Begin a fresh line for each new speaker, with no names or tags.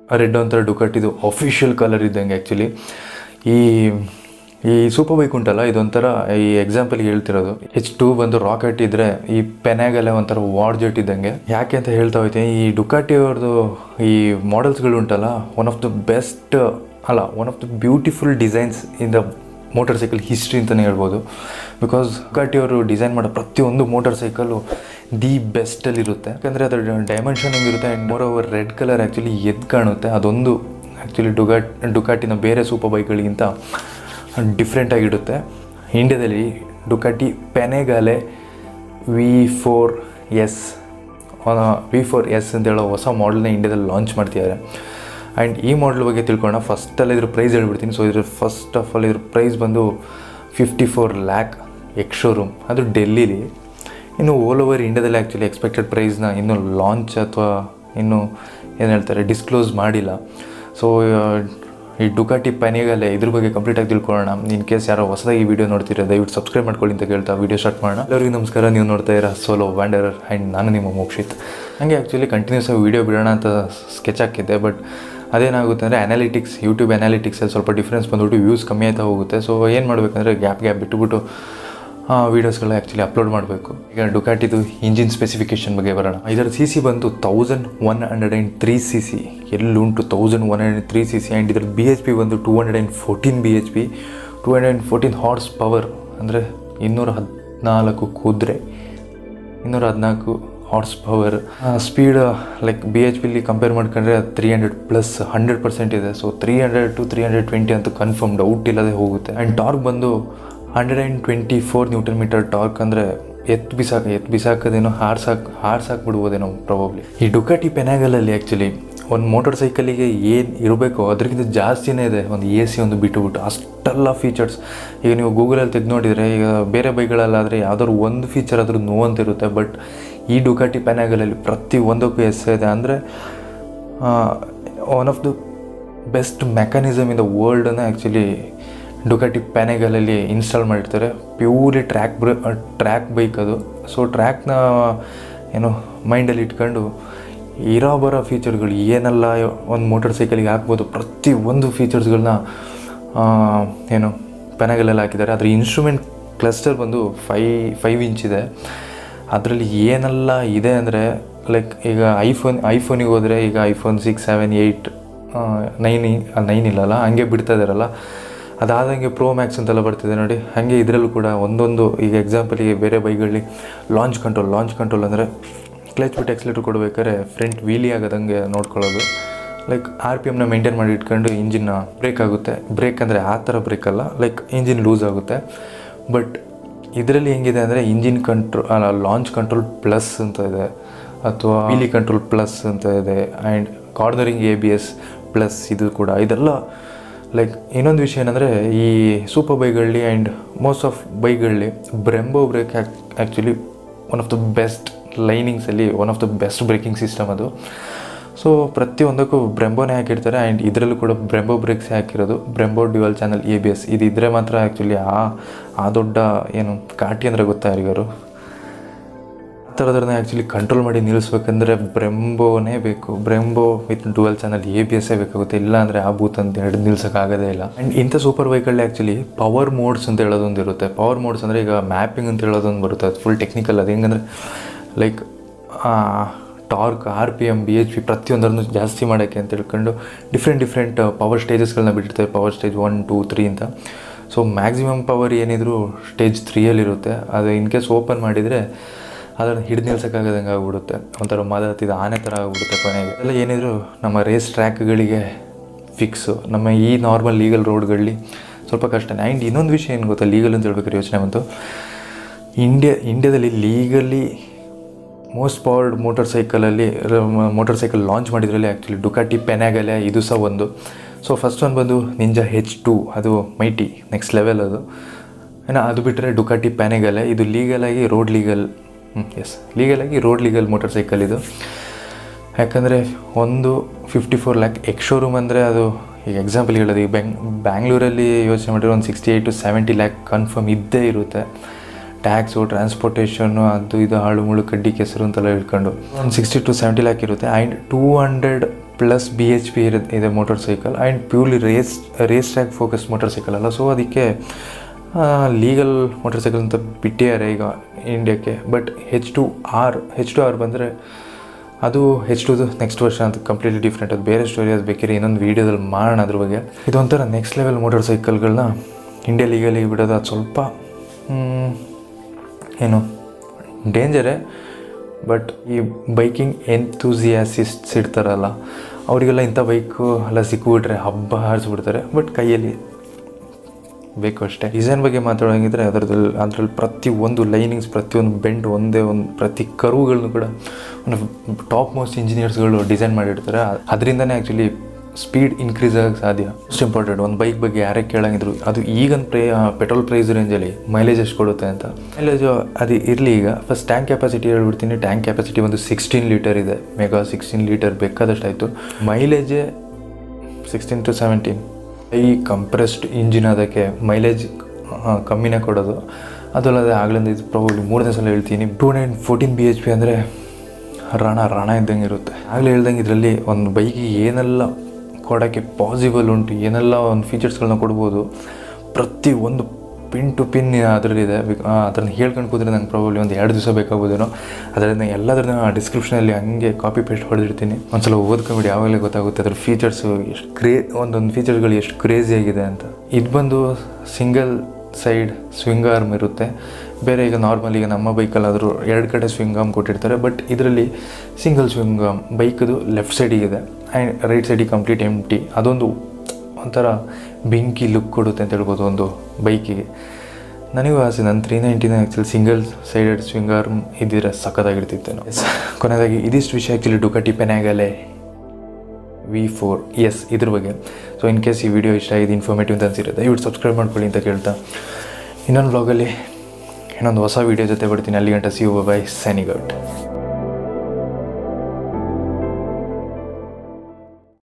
red ಒಂಥರ ಡುಕಟ್ಟಿದು official colour ಇದ್ದಂಗೆ ಆ್ಯಕ್ಚುಲಿ ಈ ಈ ಸೂಪರ್ ಬೈಕ್ ಉಂಟಲ್ಲ ಇದೊಂಥರ ಈ ಎಕ್ಸಾಂಪಲ್ಗೆ ಹೇಳ್ತಿರೋದು ಹೆಚ್ ಟೂ ಬಂದು ರಾಕೆಟ್ ಇದ್ದರೆ ಈ ಪೆನಾಗಲ್ಲೇ ಒಂಥರ ವಾರ್ ಜೆಟ್ ಇದ್ದಂಗೆ ಯಾಕೆ ಅಂತ ಹೇಳ್ತಾ ಹೋಗ್ತೀನಿ ಈ ಡುಕಾಟಿ ಅವ್ರದ್ದು ಈ ಮಾಡೆಲ್ಸ್ಗಳು ಉಂಟಲ್ಲ ಒನ್ ಆಫ್ ದ ಬೆಸ್ಟ್ ಅಲ್ಲ one of the beautiful designs in the motorcycle history ಅಂತಲೇ ಹೇಳ್ಬೋದು ಬಿಕಾಸ್ ಡುಕಾಟಿ ಅವರು ಡಿಸೈನ್ ಮಾಡೋ ಪ್ರತಿಯೊಂದು ಮೋಟರ್ ಸೈಕಲ್ಲು ದಿ ಬೆಸ್ಟಲ್ಲಿರುತ್ತೆ ಯಾಕಂದರೆ ಅದರ ಡೈಮೆನ್ಷನಿಂಗ್ ಇರುತ್ತೆ and moreover red colour actually ಎದ್ದು ಕಾಣುತ್ತೆ ಅದೊಂದು ಆ್ಯಕ್ಚುಲಿ ಡುಗಾಟ್ ಡುಕಾಟಿನ ಬೇರೆ ಸೂಪರ್ ಬೈಕ್ಗಳಿಗಿಂತ ಡಿಫ್ರೆಂಟಾಗಿಡುತ್ತೆ ಇಂಡಿಯಾದಲ್ಲಿ Ducati Panigale V four S V four S ಅಂತ ಹೇಳೋ ಹೊಸ ಮಾಡಲ್ನ ಇಂಡಿಯಾದಲ್ಲಿ ಲಾಂಚ್ ಮಾಡ್ತಿದ್ದಾರೆ ಆ್ಯಂಡ್ ಈ ಮಾಡಲ್ ಬಗ್ಗೆ ತಿಳ್ಕೊಳ್ಳೋಣ ಫಸ್ಟಲ್ಲಿ ಇದ್ರ ಪ್ರೈಸ್ ಹೇಳ್ಬಿಡ್ತೀನಿ ಸೊ ಇದ್ರ ಫಸ್ಟ್ ಆಫ್ ಆಲ್ ಇದ್ರ ಪ್ರೈಸ್ ಬಂದು fifty four lakh ex showroom ಅದು ಡೆಲ್ಲಿಲಿ ಇನ್ನು ಓಲ್ ಓವರ್ ಇಂಡಿಯಾದಲ್ಲಿ ಆ್ಯಕ್ಚುಲಿ ಎಕ್ಸ್ಪೆಕ್ಟೆಡ್ ಪ್ರೈಸ್ನ ಇನ್ನೂ ಲಾಂಚ್ ಅಥವಾ ಇನ್ನೂ ಏನು ಹೇಳ್ತಾರೆ ಡಿಸ್ಕ್ಲೋಸ್ ಮಾಡಿಲ್ಲ ಸೊ ಈ ಡುಕಾಟಿ ಪೆನಿಗಲ್ಲೇ ಇದ್ರ ಬಗ್ಗೆ ಕಂಪ್ಲೀಟಾಗಿ ತಿಳ್ಕೊಳ್ಳೋಣ ಇನ್ ಕೇಸ್ ಯಾರೋ ಹೊಸದಾಗಿ ವಿಡಿಯೋ ನೋಡ್ತೀರಾ ದಯವಿಟ್ಟು ಸಬ್ಸ್ಕ್ರೈಬ್ ಮಾಡ್ಕೊಳ್ಳಿ ಅಂತ ಕೇಳ್ತಾ ವಿಡಿಯೋ ಸ್ಟಾರ್ಟ್ ಮಾಡೋಣ ಎಲ್ಲರಿಗೂ ನಮಸ್ಕಾರ ನೀವು ನೋಡ್ತಾ ಇರೋ ಸೋಲೋ ವ್ಯಾಂಡರರ್ ಆ್ಯಂಡ್ ನಾನು ನಿಮ್ಮ ಮೋಕ್ಷಿತ್ ಹಾಗೆ ಆ್ಯಕ್ಚುಲಿ ಕಂಟಿನ್ಯೂಸ್ ಆಗಿ ವೀಡಿಯೋ ಬಿಡೋಣ ಅಂತ ಸ್ಕೆಚ್ ಹಾಕಿದ್ದೆ ಬಟ್ ಅದೇನಾಗುತ್ತೆ ಅಂದರೆ ಅನಾಲಿಟಿಕ್ಸ್ ಯೂಟ್ಯೂಬ್ ಅನಾಲಿಟಿಕ್ಸಲ್ಲಿ ಸ್ವಲ್ಪ ಡಿಫ್ರೆನ್ಸ್ ಬಂದ್ಬಿಟ್ಟು ವ್ಯೂಸ್ ಕಮ್ಮಿ ಆಯ್ತಾ ಹೋಗುತ್ತೆ ಸೊ ಏನು ಮಾಡಬೇಕಂದ್ರೆ ಗ್ಯಾಪ್ ಗ್ಯಾಪ್ ಬಿಟ್ಟುಬಿಟ್ಟು ವೀಡಿಯೋಸ್ಗಳು ಆ್ಯಕ್ಚುಲಿ ಅಪ್ಲೋಡ್ ಮಾಡಬೇಕು ಈಗ ಡುಕಾಟಿದು ಇಂಜಿನ್ ಸ್ಪೆಸಿಫಿಕೇಷನ್ ಬಗ್ಗೆ ಬರೋಣ ಇದರ ಸಿ ಸಿ ಬಂದು thousand one hundred and three C C ಎಲ್ಲುಂಟು thousand one hundred three C C and ಇದರ ಬಿ ಎಚ್ ಪಿ ಬಂದು two hundred and fourteen B H P two hundred and fourteen horsepower ಅಂದರೆ ಇನ್ನೂರ ಹದಿನಾಲ್ಕು ಕುದುರೆ ಇನ್ನೂರ ಹದಿನಾಲ್ಕು horsepower speed like B H ಪಿಲಿ ಕಂಪೇರ್ ಮಾಡ್ಕೊಂಡ್ರೆ three hundred plus hundred percent ಇದೆ so three hundred to three hundred twenty ಅಂತೂ ಕನ್ಫರ್ಮ್ ಡೌಟ್ ಇಲ್ಲದೆ ಹೋಗುತ್ತೆ ಆ್ಯಂಡ್ ಟಾರ್ಕ್ ಬಂದು hundred and twenty four Newton metre torque ಅಂದರೆ ಎತ್ತು ಬಿಸಾಕ ಎತ್ತು ಬಿಸಾಕೋದೇನೋ ಹಾರ್ಸಾಕ್ ಹಾರ್ಸಾಕ್ಬಿಡ್ಬೋದೇನೋ ಪ್ರಾಬಬ್ಲಿ ಈ ಡುಕಾಟಿ ಪೆನಾಗಲಲ್ಲಿ ಆ್ಯಕ್ಚುಲಿ ಒಂದು ಮೋಟರ್ ಸೈಕಲಿಗೆ ಏನು ಇರಬೇಕೋ ಅದಕ್ಕಿಂತ ಜಾಸ್ತಿನೇ ಇದೆ ಒಂದು ಎ ಸಿ ಒಂದು ಬಿಟ್ಟುಬಿಟ್ಟು ಅಷ್ಟೆಲ್ಲ ಫೀಚರ್ಸ್ ಈಗ ನೀವು ಗೂಗಲಲ್ಲಿ ತೆಗೆದು ನೋಡಿದರೆ ಈಗ ಬೇರೆ ಬೈಕ್ಗಳಲ್ಲಾದರೆ ಯಾವ್ದಾದ್ರು ಒಂದು ಫೀಚರ್ ಆದರೂ ನೋ ಅಂತ ಇರುತ್ತೆ ಬಟ್ ಈ ಡುಕಾಟಿ ಪೆನಾಗಲಲ್ಲಿ ಪ್ರತಿ ಒಂದಕ್ಕೂ ಎಸ್ ಇದೆ ಅಂದರೆ one of the best mechanism in the ವರ್ಲ್ಡನ್ನು ಆ್ಯಕ್ಚುಲಿ ಡುಕಾಟಿ ಪ್ಯಾನೆಗಲಲ್ಲಿ ಇನ್ಸ್ಟಾಲ್ ಮಾಡಿರ್ತಾರೆ ಪ್ಯೂರ್ಲಿ ಟ್ರ್ಯಾಕ್ ಬ್ರ ಟ್ರ್ಯಾಕ್ ಬೈಕ್ ಅದು ಸೊ ಟ್ರ್ಯಾಕ್ನ ಏನು ಮೈಂಡಲ್ಲಿ ಇಟ್ಕೊಂಡು ಇರೋ ಬರೋ ಫೀಚರ್ಗಳು ಏನೆಲ್ಲ ಒಂದು ಮೋಟರ್ ಸೈಕಲಿಗೆ ಹಾಕ್ಬೋದು ಪ್ರತಿ ಒಂದು ಫೀಚರ್ಸ್ಗಳನ್ನ ಏನು ಪೆನಾಗಲಲ್ಲಿ ಹಾಕಿದ್ದಾರೆ ಅದ್ರ ಇನ್ಸ್ಟ್ರೂಮೆಂಟ್ ಕ್ಲಸ್ಟರ್ ಬಂದು ಫೈ ಫೈವ್ ಇಂಚ್ ಇದೆ ಅದರಲ್ಲಿ ಏನೆಲ್ಲ ಇದೆ ಅಂದರೆ ಲೈಕ್ ಈಗ ಐಫೋನ್ ಐಫೋನಿಗೆ ಹೋದರೆ ಈಗ iPhone six seven eight nine nine ಇಲ್ಲಲ್ಲ ಹಂಗೆ ಬಿಡ್ತಾ ಇದ್ದಾರಲ್ಲ ಅದಾದಂಗೆ ಪ್ರೋ ಮ್ಯಾಕ್ಸ್ ಅಂತೆಲ್ಲ ಬರ್ತಿದೆ ನೋಡಿ ಹಾಗೆ ಇದರಲ್ಲೂ ಕೂಡ ಒಂದೊಂದು ಈಗ ಎಕ್ಸಾಂಪಲಿಗೆ ಬೇರೆ ಬೈಕ್ಗಳಲ್ಲಿ ಲಾಂಚ್ ಕಂಟ್ರೋಲ್ ಲಾಂಚ್ ಕಂಟ್ರೋಲ್ ಅಂದರೆ ಕ್ಲಚ್ ಬಿಟ್ಟು ಎಕ್ಸ್ಲೇಟರ್ ಕೊಡಬೇಕಾದ್ರೆ ಫ್ರಂಟ್ ವೀಲಿ ಆಗೋದಂಗೆ ನೋಡ್ಕೊಳ್ಳೋದು ಲೈಕ್ ಆರ್ ಪಿ ಎಮ್ನ ಮೇಂಟೈನ್ ಮಾಡಿ ಇಟ್ಕೊಂಡು ಇಂಜಿನ್ನ ಬ್ರೇಕ್ ಆಗುತ್ತೆ ಬ್ರೇಕ್ ಅಂದರೆ ಆ ಥರ ಬ್ರೇಕ್ ಅಲ್ಲ ಲೈಕ್ ಇಂಜಿನ್ ಲೂಸ್ ಆಗುತ್ತೆ ಬಟ್ ಇದರಲ್ಲಿ ಹೆಂಗಿದೆ ಅಂದರೆ ಇಂಜಿನ್ ಕಂಟ್ರೋ ಅಲ್ಲ ಲಾಂಚ್ ಕಂಟ್ರೋಲ್ ಪ್ಲಸ್ ಅಂತ ಇದೆ ಅಥವಾ ವೀಲಿ ಕಂಟ್ರೋಲ್ ಪ್ಲಸ್ ಅಂತ ಇದೆ and cornering A B S plus ಇದು ಕೂಡ ಇದೆಲ್ಲ ಲೈಕ್ ಇನ್ನೊಂದು ವಿಷಯ ಏನಂದರೆ ಈ ಸೂಪರ್ ಬೈಕ್ಗಳಲ್ಲಿ ಆ್ಯಂಡ್ ಮೋಸ್ಟ್ ಆಫ್ ಬೈಕ್ಗಳಲ್ಲಿ Brembo brake actually one of the best ಲೈನಿಂಗ್ಸಲ್ಲಿ one of the best braking system ಅದು ಸೊ ಪ್ರತಿಯೊಂದಕ್ಕೂ ಬ್ರೆಂಬೋನೇ ಹಾಕಿರ್ತಾರೆ ಆ್ಯಂಡ್ ಇದರಲ್ಲೂ ಕೂಡ ಬ್ರೆಂಬೋ ಬ್ರೇಕ್ಸೇ ಹಾಕಿರೋದು Brembo dual channel A B S ಇದು ಇದ್ದರೆ ಮಾತ್ರ ಆ್ಯಕ್ಚುಲಿ ಆ ಆ ದೊಡ್ಡ ಏನು ಕಾಟಿ ಅಂದರೆ ಗೊತ್ತಾ ಯಾರಿಗಾರು ಆ ಥರದ್ರನ್ನ ಆ್ಯಕ್ಚುಲಿ ಕಂಟ್ರೋಲ್ ಮಾಡಿ ನಿಲ್ಲಿಸ್ಬೇಕಂದ್ರೆ ಬ್ರೆಂಬೋನೇ ಬೇಕು Brembo with dual channel A B ಎಸ್ಸೇ ಬೇಕಾಗುತ್ತೆ ಇಲ್ಲ ಅಂದರೆ ಆ ಬೂತ್ ಅಂತ ಹಿಡಿದು ನಿಲ್ಸೋಕ್ಕಾಗೋದೇ ಇಲ್ಲ ಆ್ಯಂಡ್ ಇಂಥ ಸೂಪರ್ ಬೈಕಲ್ಲಿ ಆ್ಯಕ್ಚುಲಿ ಪವರ್ ಮೋಡ್ಸ್ ಅಂತ ಹೇಳೋದೊಂದು ಇರುತ್ತೆ ಪವರ್ ಮೋಡ್ಸ್ ಅಂದರೆ ಈಗ ಮ್ಯಾಪಿಂಗ್ ಅಂತ ಹೇಳೋದೊಂದು ಬರುತ್ತೆ ಅದು ಫುಲ್ ಟೆಕ್ನಿಕಲ್ ಅದು ಹೆಂಗಂದರೆ like torque R P M B H P ಪ್ರತಿಯೊಂದರನ್ನು ಜಾಸ್ತಿ ಮಾಡೋಕ್ಕೆ ಅಂತ ಹೇಳ್ಕೊಂಡು ಡಿಫ್ರೆಂಟ್ ಡಿಫ್ರೆಂಟ್ ಪವರ್ ಸ್ಟೇಜಸ್ಗಳನ್ನ ಬಿಟ್ಟಿರ್ತಾರೆ power stage one two three ಅಂತ ಸೊ ಮ್ಯಾಕ್ಸಿಮಮ್ ಪವರ್ ಏನಿದ್ರು ಸ್ಟೇಜ್ ತ್ರೀಯಲ್ಲಿರುತ್ತೆ ಅದು ಇನ್ ಕೇಸ್ ಓಪನ್ ಮಾಡಿದರೆ ಅದನ್ನು ಹಿಡಿದು ನಿಲ್ಸೋಕ್ಕಾಗದಂಗೆ ಆಗ್ಬಿಡುತ್ತೆ ಒಂಥರ ಮದತ್ತಿದ ಆನೆ ಥರ ಆಗ್ಬಿಡುತ್ತೆ ಕೊನೆಗೆ ಎಲ್ಲ ಏನಿದ್ರು ನಮ್ಮ ರೇಸ್ ಟ್ರ್ಯಾಕ್ಗಳಿಗೆ ಫಿಕ್ಸು ನಮ್ಮ ಈ ನಾರ್ಮಲ್ ಲೀಗಲ್ ರೋಡ್ಗಳಲ್ಲಿ ಸ್ವಲ್ಪ ಕಷ್ಟನೇ ಆ್ಯಂಡ್ ಇನ್ನೊಂದು ವಿಷಯ ಏನು ಗೊತ್ತಾ ಲೀಗಲ್ ಅಂತ ಹೇಳ್ಬೇಕಾದ್ರೆ ಯೋಚನೆ ಬಂತು ಇಂಡಿಯಾ ಇಂಡಿಯಾದಲ್ಲಿ ಲೀಗಲಿ ಮೋಸ್ಟ್ ಪವರ್ಡ್ ಮೋಟರ್ ಸೈಕಲಲ್ಲಿ ಮೋಟರ್ ಸೈಕಲ್ ಲಾಂಚ್ ಮಾಡಿದ್ರಲ್ಲಿ ಆ್ಯಕ್ಚುಲಿ ಡುಕಾಟಿ ಪೆನಾಗಲೆ ಇದು ಸಹ ಒಂದು ಸೊ ಫಸ್ಟ್ ಒಂದು ಬಂದು ನಿಂಜಾ ಹೆಚ್ ಟು ಅದು ಮೈಟಿ ನೆಕ್ಸ್ಟ್ ಲೆವೆಲ್ ಅದು ಏನೋ ಅದು ಬಿಟ್ಟರೆ ಡುಕಾಟಿ ಪ್ಯಾನೆಗಲೆ ಇದು ಲೀಗಲಾಗಿ ರೋಡ್ ಲೀಗಲ್ ಎಸ್ ಲೀಗಲಾಗಿ ರೋಡ್ ಲೀಗಲ್ ಮೋಟರ್ ಸೈಕಲ್ ಇದು ಯಾಕಂದರೆ ಒಂದು fifty four lakh ex showroom ಅಂದರೆ ಅದು ಈಗ ಎಕ್ಸಾಂಪಲ್ ಹೇಳೋದು ಈಗ ಬೆಂಗ್ ಬ್ಯಾಂಗ್ಳೂರಲ್ಲಿ ಯೋಚನೆ ಮಾಡಿದ್ರೆ ಒಂದು sixty eight to seventy lakh confirm ಇದ್ದೇ ಇರುತ್ತೆ ಟ್ಯಾಕ್ಸು ಟ್ರಾನ್ಸ್ಪೋರ್ಟೇಷನ್ನು ಅದು ಇದು ಹಾಳು ಮುಳು ಕಡ್ಡಿ ಕೆಸರು ಅಂತೆಲ್ಲ ಹೇಳ್ಕೊಂಡು ಒಂದು ಸಿಕ್ಸ್ಟಿ ಟು ಸೆವೆಂಟಿ ಲ್ಯಾಕ್ ಇರುತ್ತೆ and two hundred plus B H P ಇರುತ್ತೆ ಇದೆ motorcycle and purely race race track focus motorcycle ಅಲ್ಲ ಸೊ ಅದಕ್ಕೆ ಲೀಗಲ್ ಮೋಟರ್ ಸೈಕಲ್ ಅಂತ ಬಿಟ್ಟಿದ್ದಾರೆ ಈಗ ಇಂಡಿಯಾಕ್ಕೆ but H two R H two R ಬಂದರೆ ಅದು ಹೆಚ್ ಟುದು ನೆಕ್ಸ್ಟ್ ವರ್ಷ ಅಂತ ಕಂಪ್ಲೀಟ್ಲಿ ಡಿಫ್ರೆಂಟ್ ಅದು ಬೇರೆ ಸ್ಟೋರಿ ಅದು ಬೇಕಾದ್ರೆ ಇನ್ನೊಂದು ವೀಡಿಯೋದಲ್ಲಿ ಮಾಡೋಣ ಅದ್ರ ಬಗ್ಗೆ ಇದೊಂಥರ ನೆಕ್ಸ್ಟ್ ಲೆವೆಲ್ ಮೋಟರ್ ಸೈಕಲ್ಗಳನ್ನ ಇಂಡಿಯಾ ಲೀಗಲಿ ಬಿಡೋದು ಅದು ಸ್ವಲ್ಪ ಮ್, ಏನು ಡೇಂಜರೇ ಬಟ್ ಈ ಬೈಕಿಂಗ್ ಎಂತೂಸಿಯಾಸಿಸ್ಟ್ಸ್ ಇರ್ತಾರಲ್ಲ ಅವರಿಗೆಲ್ಲ ಇಂಥ ಬೈಕು ಎಲ್ಲ ಸಿಕ್ಕಿಬಿಟ್ರೆ ಹಬ್ಬ ಹಾರಿಸ್ಬಿಡ್ತಾರೆ ಬಟ್ ಕೈಯಲ್ಲಿ ಬೇಕು ಅಷ್ಟೇ ಡಿಸೈನ್ ಬಗ್ಗೆ ಮಾತಾಡೋಂಗಿದ್ರೆ ಅದರದಲ್ಲಿ ಅದರಲ್ಲಿ ಪ್ರತಿ ಒಂದು ಲೈನಿಂಗ್ಸ್ ಪ್ರತಿಯೊಂದು ಬೆಂಡ್ ಒಂದೇ ಒಂದು ಪ್ರತಿ ಕರುಗಳನ್ನು ಕೂಡ ಒಂದು ಟಾಪ್ ಮೋಸ್ಟ್ ಇಂಜಿನಿಯರ್ಸ್ಗಳು ಡಿಸೈನ್ ಮಾಡಿರ್ತಾರೆ ಅದರಿಂದನೇ ಆ್ಯಕ್ಚುಲಿ ಸ್ಪೀಡ್ ಇನ್ಕ್ರೀಸ್ ಆಗೋಕ್ಕೆ ಸಾಧ್ಯ ಮೋಸ್ಟ್ ಇಂಪಾರ್ಟೆಂಟ್ ಒಂದು ಬೈಕ್ ಬಗ್ಗೆ ಯಾರೇ ಕೇಳಂಗಿದ್ರು ಅದು ಈಗಿನ ಪ್ರೈ ಪೆಟ್ರೋಲ್ ಪ್ರೈಸ್ ರೇಂಜಲ್ಲಿ ಮೈಲೇಜ್ ಎಷ್ಟು ಕೊಡುತ್ತೆ ಅಂತ ಮೈಲೇಜು ಅದು ಇರಲಿ ಈಗ ಫಸ್ಟ್ ಟ್ಯಾಂಕ್ ಕೆಪಾಸಿಟಿ ಹೇಳ್ಬಿಡ್ತೀನಿ ಟ್ಯಾಂಕ್ ಕೆಪಾಸಿಟಿ ಒಂದು ಸಿಕ್ಸ್ಟೀನ್ ಲೀಟರ್ ಇದೆ ಮೆಗಾ ಸಿಕ್ಸ್ಟೀನ್ ಲೀಟರ್ ಬೇಕಾದಷ್ಟು ಆಯಿತು ಮೈಲೇಜೇ ಸಿಕ್ಸ್ಟೀನ್ ಟು ಸೆವೆಂಟೀನ್ ಈ ಕಂಪ್ರೆಸ್ಡ್ ಇಂಜಿನ್ ಅದಕ್ಕೆ ಮೈಲೇಜ್ ಕಮ್ಮಿನೇ ಕೊಡೋದು ಅದಲ್ಲದೆ ಆಗ್ಲಿಂದ ಇದು ಪ್ರಾಬಬ್ಲಿ ಮೂರನೇ ಸಲ ಹೇಳ್ತೀನಿ two nine fourteen B H P ಅಂದರೆ ರಣ ರಣ ಇದ್ದಂಗೆ ಇರುತ್ತೆ ಆಗಲೇ ಹೇಳ್ದಂಗೆ ಇದರಲ್ಲಿ ಒಂದು ಬೈಕಿಗೆ ಏನೆಲ್ಲ ಕೊಡೋಕ್ಕೆ ಪಾಸಿಬಲ್ ಉಂಟು ಏನೆಲ್ಲ ಒಂದು ಫೀಚರ್ಸ್ಗಳನ್ನ ಕೊಡ್ಬೋದು ಪ್ರತಿ ಒಂದು ಪಿನ್ ಟು ಪಿನ್ ಅದರಲ್ಲಿದೆ ಅದನ್ನು ಹೇಳ್ಕೊಂಡು ಕೂತ್ರೆ ನಂಗೆ ಪ್ರಾಬಬ್ಲಿ ಒಂದು ಎರಡು ದಿವಸ ಬೇಕಾಗ್ಬೋದೇನೋ ಅದರಿಂದ ಎಲ್ಲದನ್ನ ಡಿಸ್ಕ್ರಿಪ್ಷನಲ್ಲಿ ಹಂಗೆ ಕಾಪಿ ಪೇಸ್ಟ್ ಹೊಡೆದಿರ್ತೀನಿ ಒಂದ್ಸಲ ಓದ್ಕೊಂಬಿಡಿ ಯಾವಾಗಲೇ ಗೊತ್ತಾಗುತ್ತೆ ಅದ್ರ ಫೀಚರ್ಸು ಎಷ್ಟು ಕ್ರೇ ಒಂದೊಂದು ಫೀಚರ್ಗಳು ಎಷ್ಟು ಕ್ರೇಜಿ ಆಗಿದೆ ಅಂತ ಇದು ಬಂದು ಸಿಂಗಲ್ ಸೈಡ್ ಸ್ವಿಂಗ್ ಆರ್ಮ್ ಇರುತ್ತೆ ಬೇರೆ ಈಗ ನಾರ್ಮಲ್ ಈಗ ನಮ್ಮ ಬೈಕಲ್ಲಾದರೂ ಎರಡು ಕಡೆ ಸ್ವಿಂಗ್ ಆರ್ಮ್ ಕೊಟ್ಟಿರ್ತಾರೆ ಬಟ್ ಇದರಲ್ಲಿ ಸಿಂಗಲ್ ಸ್ವಿಂಗ್ ಆರ್ಮ್ ಬೈಕದು ಲೆಫ್ಟ್ ಸೈಡಿಗಿದೆ ಆ್ಯಂಡ್ ರೈಟ್ ಸೈಡಿಗೆ ಕಂಪ್ಲೀಟ್ ಎಂಟಿ ಅದೊಂದು ಒಂಥರ ಬೆಂಕಿ ಲುಕ್ ಕೊಡುತ್ತೆ ಅಂತ ಹೇಳ್ಬೋದು ಒಂದು ಬೈಕಿಗೆ ನನಗೂ ಆಸೆ ನಾನು ತ್ರೀ ನೈಂಟಿನ actually single sided swing arm ಇದ್ದಿದ್ರೆ ಸಖತ್ತಾಗಿರ್ತಿತ್ತೇನೋ ಎಸ್ ಕೊನೆಯದಾಗಿ ಇದಿಷ್ಟು ವಿಷಯ actually Ducati Panigale V four S ಇದ್ರ ಬಗ್ಗೆ ಸೊ ಇನ್ ಕೇಸ್ ಈ ವಿಡಿಯೋ ಇಷ್ಟ ಆಗಿದೆ ಇನ್ಫಾರ್ಮೇಟಿವ್ ಅಂತ ಅನ್ಸಿರುತ್ತೆ ದಯವಿಟ್ಟು ಸಬ್ಸ್ಕ್ರೈಬ್ ಮಾಡ್ಕೊಳ್ಳಿ ಅಂತ ಕೇಳ್ತಾ ಇನ್ನೊಂದು ಬ್ಲಾಗಲ್ಲಿ ಇನ್ನೊಂದು ಹೊಸ ವೀಡಿಯೋ ಜೊತೆ ಬರ್ತೀನಿ ಅಲ್ಲಿ ಗಂಟ ಸಿ ಯು ಬೈ ಸೈನಿಗೌಟ್